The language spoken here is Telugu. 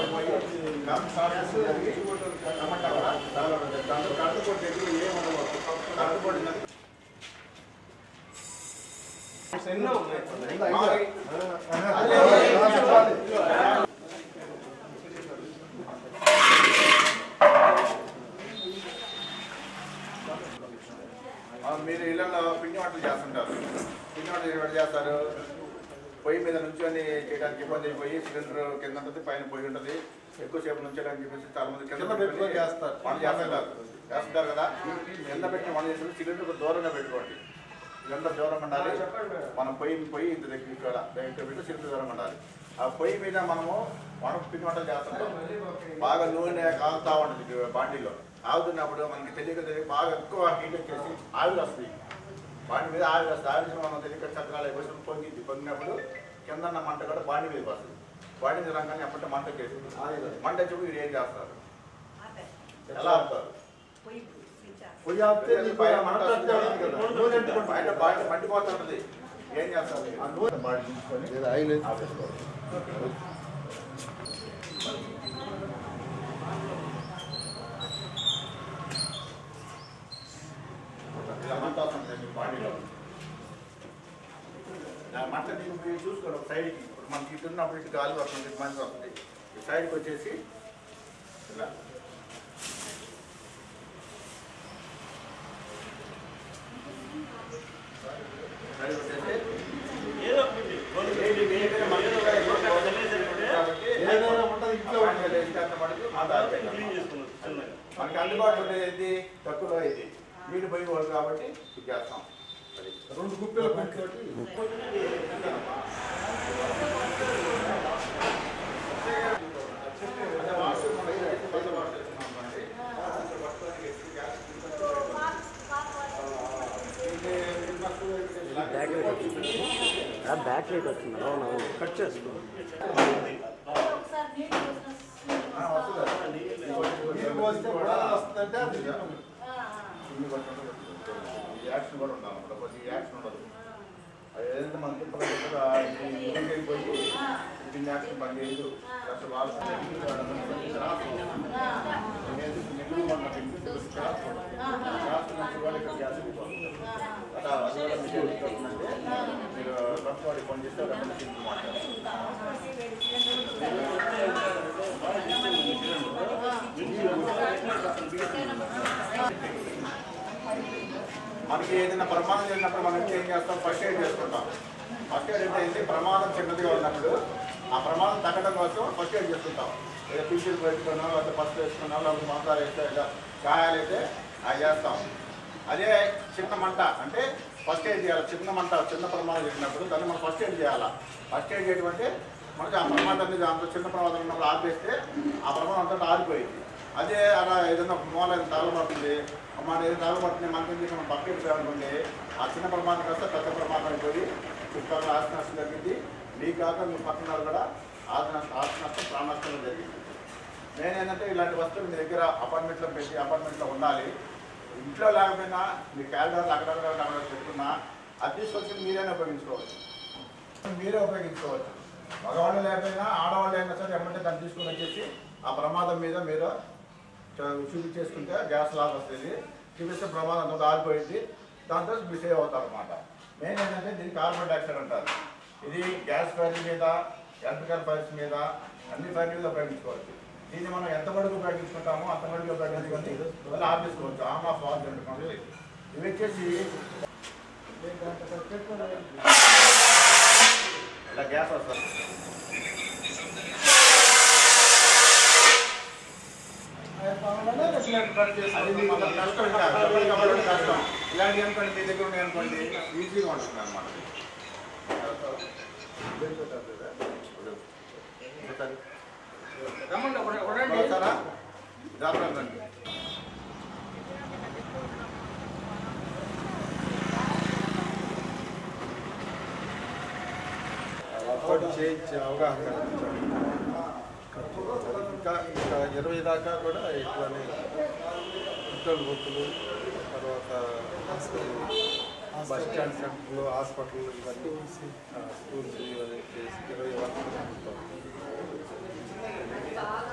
పోయి కరెంట్ షార్ట్ సర్క్యూట్ జరిగి టమాటా కూడా తగలడం దాంట్లో కరెంట్ పోటీ దగ్గర ఏముండదు కరెంట్ పోటీ ఉన్నది ఎన్నో ఉన్నాయి మామూలు- ఆ, మీరు ఇళ్ళల్లో పిండి వంటలు చేస్తుంటారు పిండి వంటలు ఎక్కడ చేస్తారు పొయ్యి మీద నుంచొని చేయడానికి ఇబ్బంది అయిపోయి సిలిండర్ కింద ఉంటుంది పైన పొయ్యి ఉంటుంది ఎక్కువసేపు నుంచోడానికి చెప్పేసి చాలా మంది కింద పెట్టుకొని చేస్తారు వంట చేస్తుంటారు చేస్తుంటారు కదా కింద పెట్టి వంట చేసి సిలిండర్ దూరంగా పెట్టుకోండి సిలిండర్ దూరంగా ఉండాలి మనం పొయ్యి పొయ్యి ఇంత దగ్గర ఇక్కడ ఇక్కడ పెట్టి సిలిండర్ దూరంగా ఉండాలి ఆ పొయ్యి మీద మనము వంట పిండి వంటలు చేస్తుంటాం బాగా నూనె కాలుతా ఉంటుంది బాండీలో ఆగుతున్నప్పుడు మనకి తెలియక తెలియక బాగా ఎక్కువ హీట్ వచ్చేసి ఆవిరి వస్తుంది బాండి మీద ఆవిరి వస్తుంది ఆవిరి వచ్చి మనం తెలియక చక్రాలు అయిపోయి పొంగిద్ది పొంగినప్పుడు కింద ఉన్న మంట కూడా బాండి మీద వస్తుంది బాండి మీద రంగానే అప్పటి మంట వచ్చేసి మంట వచ్చి మీరు ఏం చేస్తారు ఎలా ఆపుతారు పొయ్యి ఆపితే నీకు పైన ఆ మంట మంట వస్తుంది వచ్చేది కదా. కదా. నూనె అంటుకుంటుంది. బయట బాండి మండిపోతుంటుంది ఏం చేస్తారు ఆ నూనె బాండి తీసుకొని ఆయిల్ ఆపేసుకోవాలి ఇలా మంట వస్తుంది మీ బాడీలో నా మంట నీకు మీరు చూసుకోండి ఒక సైడ్కి ఇప్పుడు మనకి ఇటు ఉన్నప్పుడు ఇటు గాలి వస్తుంది ఇటు మంట వస్తుంది ఈ సైడ్కి వచ్చేసి ఇలా సైడ్కి వచ్చేసి ఏది వేయగానే మంట కూడా ఎక్కువ పోతుంది. కాబట్టి ఏదైనా ఉంటది ఇంట్లో ఆ పాయింట్ వేసి అంత మటుకు మంట ఆపేయాలి. మనకి అందుబాటులో ఉండేది ఏంటి తక్కువలో ఇది నీళ్ళు పోయి వాళ్ళు కాబట్టి ఇది చేస్తాం అది రెండు గుప్పెల పెట్టుకోటి అదే వాష్రూమ్ మనం ఏదైతే పెద్ద వాష్రూమ్ అనుకోండి, వాష్రూమ్ పట్టుకొని ఎత్తి గ్యాస్ తీసుకొని ఇది క్రిస్మస్ ఇలా బ్యాక్ లైట్ వస్తుంది అవునవును కట్ చేసుకో ఆ, వస్తుంది. నీరు పోస్తే కూడా వస్తుందంటే అది ఇన్ని పట్టుకుంటూ పెట్టుకోవాలి. ఈ యాక్షన్ కూడా ఉండాలి అన్నమాట. కొద్దిగా యాక్షన్ ఉండదు అది ఏదైతే మన తిప్పలు తిప్పగా ఇంటికి పోయి చిన్న యాక్షన్ పని చేయదు అసలు వాళ్ళు అనేది నిల్వ ఉన్న పిండి తెలుసు క్రాస్ ఉండదు. క్రాస్ ఉన్నప్పుడు కూడా ఇక్కడ గ్యాస్ వెళ్ళిపోతుంది. అట్లా అది కూడా మీకు తెలుస్తుందంటే మీరు కష్టపడి పని చేస్తే రెండు పిండి మాట్లాడాలి మనకి ఏదైనా ప్రమాదం జరిగినప్పుడు మనం ఏం చేస్తాం ఫస్ట్ ఎయిడ్ చేసుకుంటాం ఫస్ట్ ఎయిడ్ అంటే ఏంటి ప్రమాదం చిన్నదిగా ఉన్నప్పుడు ఆ ప్రమాదం తగ్గడం కోసం ఫస్ట్ ఎయిడ్ చేసుకుంటాం ఏదో పింఛన్ పెట్టుకున్నాం లేకపోతే ఫస్ట్ వేసుకున్నాం లేకపోతే మసాలా వేస్తే ఇలా గాయాలు అయితే అవి చేస్తాం అదే చిన్న మంట అంటే ఫస్ట్ ఎయిడ్ చేయాలి చిన్న మంట చిన్న ప్రమాదం జరిగినప్పుడు దాన్ని మనం ఫస్ట్ ఎయిడ్ చేయాలి ఫస్ట్ ఎయిడ్ చేయడం అంటే మనకి ఆ ప్రమాదాన్ని అంత చిన్న ప్రమాదం ఉన్నప్పుడు ఆపేస్తే ఆ ప్రమాదం అంతా ఆరిపోయింది అదే అలా ఏదైనా మూల తగలబడుతుంది మన ఏదో తగలబడుతుంది మనకి ఎందుకు మనం పక్కకి అనుకోండి ఆ చిన్న ప్రమాదం కాస్త పెద్ద ప్రమాదం అయిపోయి చుట్టాలు ఆస్తి నష్టం జరిగింది మీ కాక మీ పక్కన వాళ్ళు కూడా ఆస్తి నష్టం ఆస్తి నష్టం ప్రాణ నష్టం జరిగింది నేను ఏంటంటే ఇలాంటి వస్తువులు మీ దగ్గర అపార్ట్మెంట్లో పెట్టి అపార్ట్మెంట్లో ఉండాలి ఇంట్లో లేకపోయినా మీ క్యాలెండర్లు అక్కడక్కడ అక్కడ పెట్టుకున్నా అది తీసుకొచ్చి మీరైనా ఉపయోగించుకోవచ్చు మీరే ఉపయోగించుకోవచ్చు మగవాళ్ళు లేకపోయినా ఆడవాళ్ళు అయినా సరే ఎమ్మంటే దాన్ని తీసుకుని వచ్చేసి ఆ ప్రమాదం మీద మీరు చ- చూపించేసుకుంటే గ్యాస్ లాగా వస్తుంది చూపిస్తే ప్రమాదం అంతా ఆరిపోయింది దాంతో మీరు సేవ్ అవుతారు అనమాట మెయిన్ ఏంటంటే దీనికి కార్బన్ డైఆక్సైడ్ అంటారు ఇది గ్యాస్ ఫైర్ మీద ఎలక్ట్రికల్ ఫైర్స్ మీద అన్ని ఫైర్ మీద ఉపయోగించుకోవచ్చు దీన్ని మనం ఎంత మడుగు ఉపయోగించుకుంటామో అంత మడుగు ఉపయోగించుకొని మళ్ళీ ఆఫ్ చేసుకోవచ్చు ఆన్ ఆఫ్ ఆఫ్ చేసుకోండి ఇవి వచ్చేసి ఇలా గ్యాస్ వస్తుంది అది మీకు కష్టం కాదు. డబ్బులు కావాలంటే కష్టం. ఇలాంటివి అనుకోండి మీ దగ్గర ఉన్నాయి అనుకోండి ఈజీగా ఉంటుంది అనమాట వస్తారా? జాగ్రత్తగా రండి. వర్కౌట్ చేయించే అవగాహన కల్పించాలి. ఇంకా ఇంకా ఇరవై దాకా కూడా ఇట్లానే పెట్రోల్ బొత్తులు తర్వాత బస్ స్టాండ్ సెంటర్లు హాస్పిటల్ ఇవన్నీ ఆ, స్కూల్స్ ఇవన్నీ చేసి ఇరవై వరకు జరుగుతాం.